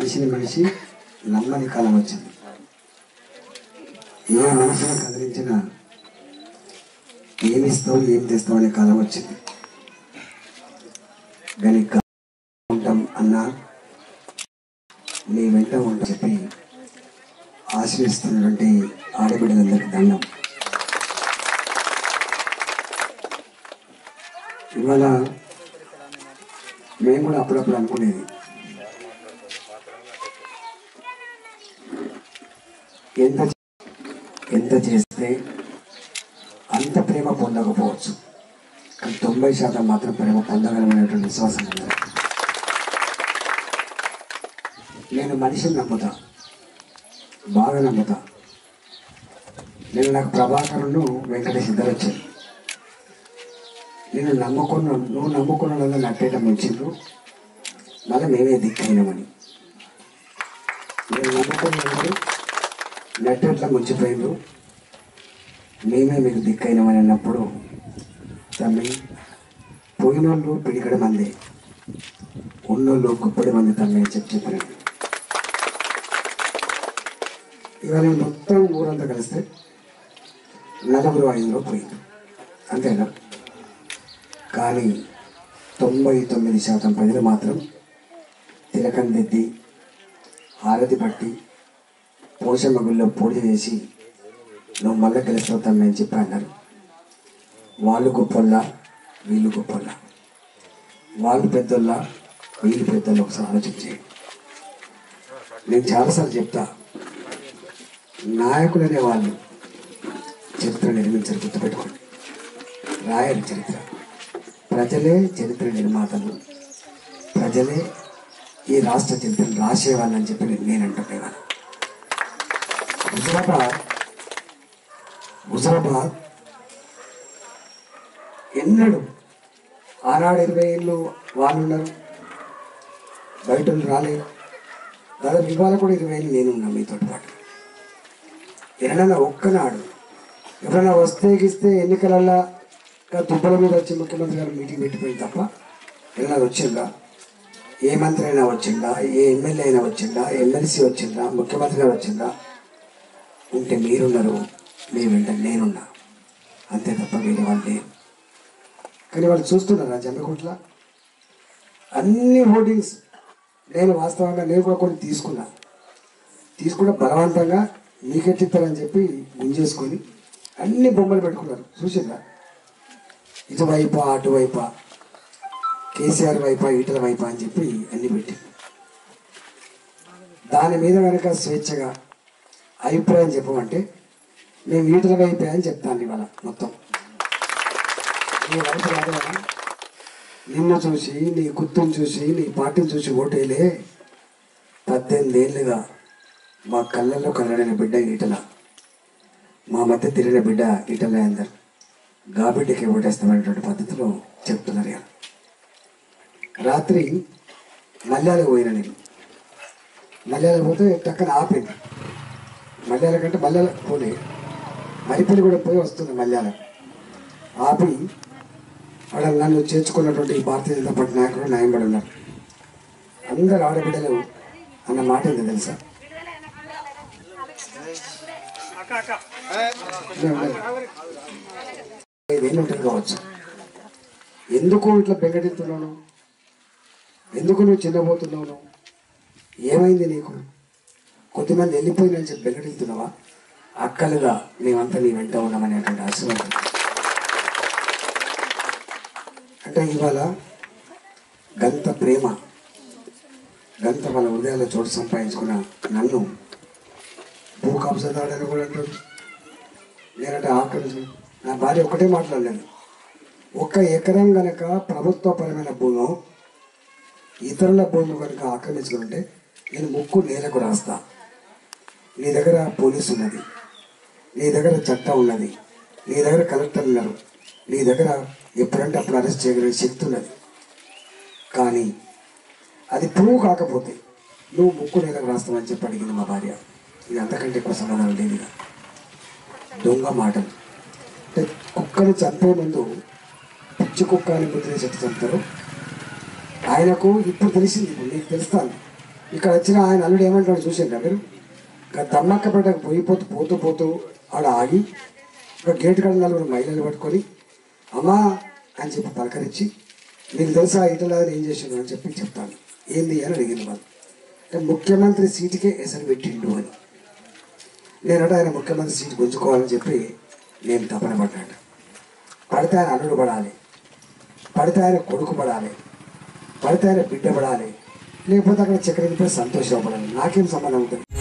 మనిషిని మనిషి నమ్మని కాలం వచ్చింది ఏ మనిషిని కదిలించినా ఏమిస్తావు ఏం తెస్తావు అనే కాలం వచ్చింది కానీ గా- ఉంటాం అన్నా నీ వెంట ఉంటా చెప్పి ఆశ్రయిస్తున్నటువంటి ఆడబిడ్డలందరికీ దండం ఇవాళ మేము కూడా అప్పుడప్పుడు అనుకునేది ఎంత ఎంత చేస్తే అంత ప్రేమ పొందకపోవచ్చు కానీ తొంభై శాతం మాత్రం ప్రేమ పొందగలమనేటువంటి విశ్వాసం ఉంది నేను మనిషిని నమ్ముతా బాగా నమ్ముతా నేను నాకు ప్రభాకరును వెంకటేష్ ఇద్దరు వచ్చారు నేను నమ్ముకున్న నువ్వు నమ్ముకున్న వాళ్ళని నట్టేట ముంచిండ్రు మళ్ళీ మేమే దిక్కైనామని నేను నమ్ముకున్న వాళ్ళు నట్టేట్ల ముంచిపోయిండ్రు మేమే మీకు దిక్కైనామని అన్నప్పుడు తమ్మి పోయినోళ్ళు పిడికడ మంది ఉన్నోళ్ళు గుప్పడి మంది తమ్మి అని చెప్పి చెప్పాను ఇవాళ మొత్తం ఊరంతా కలిస్తే నలుగురు ఐదులో పోయింది అంతేనా కానీ తొంభై తొమ్మిది శాతం ప్రజలు మాత్రం తిలకం దిద్ది హారతి పట్టి పోషమ్మ గుళ్ళో పూజ చేసి నువ్వు మళ్ళీ గెలుస్తావు అని చెప్పి అన్నారు వాళ్ళు గొప్పల్లా వీళ్ళు గొప్పల్లా వాళ్ళు పెద్దోళ్ళ వీళ్ళు పెద్దోళ్ళు ఒకసారి ఆలోచించే నేను చాలాసార్లు చెప్తా నాయకులు అనే వాళ్ళు చరిత్ర నిర్మించారు గుర్తుపెట్టుకోండి రాయరు చరిత్ర ప్రజలే చరిత్ర నిర్మాతలు ప్రజలే ఈ రాష్ట్ర చరిత్రను రాసేవాళ్ళని చెప్పి నేను- నేను అంటున్నాను హుజరాబాద్ హుజరాబాద్ ఎన్నడు ఆనాడు ఇరవై ఏళ్ళు వాళ్ళు ఉన్నారు బయట వాళ్ళు రాలేదు దాదాపు ఇవాళ కూడా ఇరవై ఏళ్ళు నేనున్నా మీతో పాటు ఎన్నడన్నా ఒక్కనాడు ఎవరైనా వస్తే గిస్తే ఎన్నికలల్లా ఇంకా దుబ్బల మీద వచ్చి ముఖ్యమంత్రి గారు మీటింగ్ పెట్టిపోయింది తప్ప ఎవరైనా వచ్చిందా ఏ మంత్రి అయినా వచ్చిందా ఏ ఎమ్మెల్యే అయినా వచ్చిందా ఎమ్మెల్సీ వచ్చిందా ముఖ్యమంత్రి గారు వచ్చిందా ఉంటే మీరున్నారు మీ వెంట నేనున్నా అంతే తప్ప వేరే వాళ్ళు లేరు కానీ వాళ్ళు చూస్తున్నారా జమ్మకోట్ల అన్ని హోర్డింగ్స్ నేను వాస్తవంగా నేను కూడా కొన్ని తీసుకున్నా తీసుకున్న బలవంతంగా మీకెట్టిస్తారని చెప్పి గుంజేసుకొని అన్ని బొమ్మలు పెట్టుకున్నారు చూసిందా ఇటువైపా అటువైపా కేసీఆర్ వైపా ఈటల వైపా అని చెప్పి అన్ని పెట్టి దాని మీద కనుక స్వేచ్ఛగా అభిప్రాయం చెప్పమంటే మేము ఈటల వైపే అని చెప్తాను ఇవాళ మొత్తం నీ వైపు రాదు కదా నిన్ను చూసి నీ గుర్తును చూసి నీ పార్టీని చూసి ఓటేలే పద్దెనిమిది ఏళ్ళుగా మా కళ్ళల్లో కనడని బిడ్డ ఈటల మా మధ్య తిరిగిన బిడ్డ ఈటలే అందరు గా బిడ్డకి ఓటేస్తామనేటువంటి పద్ధతిలో చెప్తున్నారు ఇవాళ రాత్రి మల్యాలకు పోయిన నేను మల్యాలకు పోతే టక్కన ఆపింది మల్యాల కంటే మల్యాల పోలే మరిపల్లి కూడా పోయి వస్తుంది మల్యాల ఆపి ఆడ నన్ను చేర్చుకున్నటువంటి ఈ భారతీయ జనతా పార్టీ నాయకుడు న్యాయంబడి ఉన్నారు అందరు ఆడబిడ్డలు అన్న మాట ఏంటో తెలుసా ఇదేమి ఉంటుంది కావచ్చు ఎందుకు ఇట్లా బెంగటిస్తున్నాను ఎందుకు నువ్వు చిన్నబోతున్నావు నువ్వు? ఏమైంది నీకు కొద్దిమంది వెళ్ళిపోయిందని చెప్పి బెంగటిస్తున్నావా అక్కలుగా మేమంతా నీ వెంట ఉన్నామనేటువంటి ఆశీర్వాదం అంటే ఇవాళ గంత ప్రేమ గంత వాళ్ళ హృదయాల్లో చోటు సంపాదించుకున్న నన్ను భూ కబ్జాదాడని కూడా అంటారు నేనంటే ఆకలి నా భార్య ఒకటే మాట్లాడలేదు ఒక్క ఎకరం గనక ప్రభుత్వపరమైన భూమి ఇతరుల భూమి కనుక ఆక్రమించుకుంటే నేను ముక్కు నేలకు రాస్తా నీ దగ్గర పోలీసు ఉన్నది నీ దగ్గర చట్టం ఉన్నది నీ దగ్గర కలెక్టర్ ఉన్నారు నీ దగ్గర ఎప్పుడంటే అప్పుడు అరెస్ట్ చేయగలిగే శక్తి ఉన్నది కానీ అది ప్రూవ్ కాకపోతే నువ్వు ముక్కు నేలకు రాస్తావని చెప్పి అడిగింది మా భార్య ఇది అంతకంటే ఎక్కువ సమాధానం లేదు ఇక. దొంగ మాటలు అంటే కుక్కను చంపే ముందు పిచ్చి కుక్క అని ముద్ర చెప్తూ చంపుతారు ఆయనకు ఇప్పుడు తెలిసింది ఇప్పుడు నీకు తెలుస్తాను ఇక్కడ వచ్చిన ఆయన అల్లుడు ఏమంటాడు చూసిండ్రా మీరు ఇంకా దమ్మక్కపేటకు పోయిపోతూ పోతూ పోతూ ఆడ ఆగి ఒక గేట్ కాడ నలుగురు మహిళలు పట్టుకొని అమ్మా అని చెప్పి పలకరించి మీకు తెలుసా ఇటలా ఏం చేసిండు అని చెప్పి చెప్తాను ఏంది అని అడిగింది వాళ్ళు అంటే ముఖ్యమంత్రి సీటుకే ఎసరు పెట్టిండు అని నేనట ఆయన ముఖ్యమంత్రి సీటు గుంజుకోవాలని చెప్పి నేను తపన పడ్డాను పడితే ఆయన అల్లుడు పడాలి పడితే ఆయన కొడుకు పడాలి పడితే ఆయన బిడ్డ పడాలి లేకపోతే అక్కడ చక్కెర సంతోషపడాలి నాకేం సంబంధం ఉంటుంది